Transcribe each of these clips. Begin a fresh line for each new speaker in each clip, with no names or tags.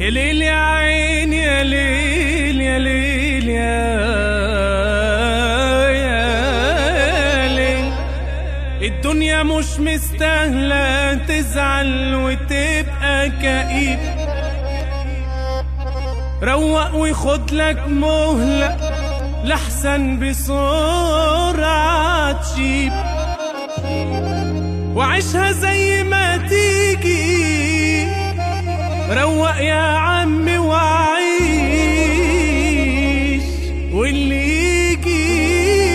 يا ليل يا عين يا ليل يا ليل يا يا ليل الدنيا مش مستاهلة تزعل وتبقى كئيب روق وخد لك مهلة لحسن بسرعة تشيب وعيشها زي ما تيجي روق يا عم وعيش واللي يجي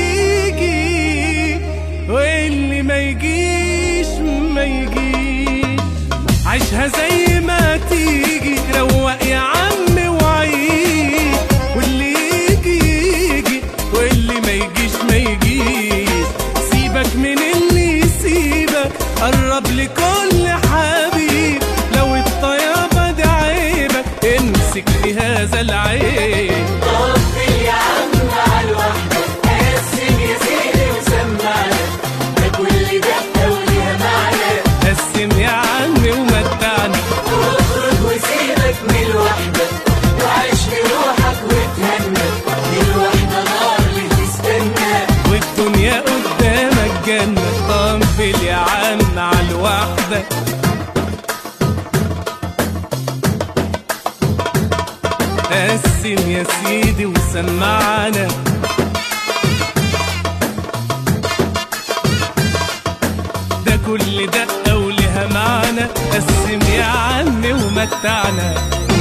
يجي واللي ما يجيش ما يجيش عيشها زي ما تيجي روق يا عم وعيش واللي يجي يجي واللي ما يجيش ما يجيش سيبك من اللي يسيبك قرب لكل حبيب لو الطيابة دي عيبك امسك في هذا العيب
طفل يا عم على الوحدة قسم يا سيدي وسمعنا ده كل دقة وليها معنى
قسم يا عمي ومتعنا
واخرج وسيبك من الوحدة وعيش لروحك وتهنى دي الوحدة نار اللي تستنى
والدنيا قدامك جنة طنفل يا عم على الوحدة قسم يا سيدي وسمعنا ده كل دقة ولها معنى قسم يا عمي ومتعنا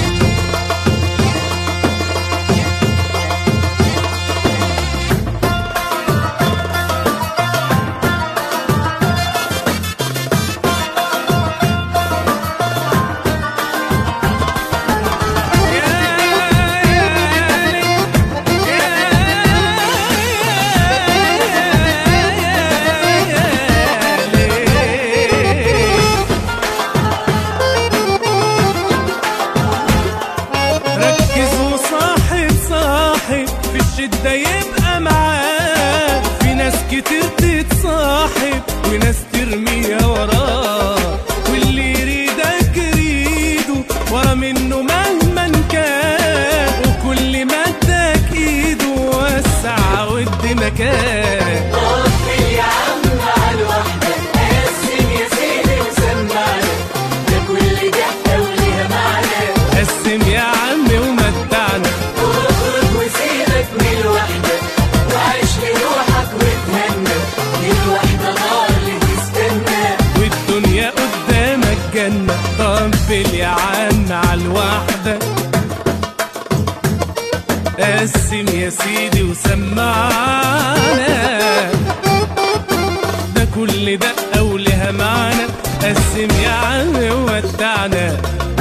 ركز وصاحب صاحب في الشدة يبقى معاه في ناس كتير تتصاحب وناس ترميها وراه واللي يريدك يريده ورا منه مهما كان وكل ما اداك ايده وسع ود مكان
طفل يا عم على الوحدة قسم يا سيدي وسمعنا ده كل دقة وليها معنى
قسم يا عمي ومتعنا
واخرج وسيبك من الوحدة وعيش لروحك وتهنى دي الوحدة نار اللي تستنى
والدنيا قدامك جنة طبل يا عم على الوحدة قسم يا سيدي وسمعنا ده كل دقة ولها معنى قسم يا عم وودعنا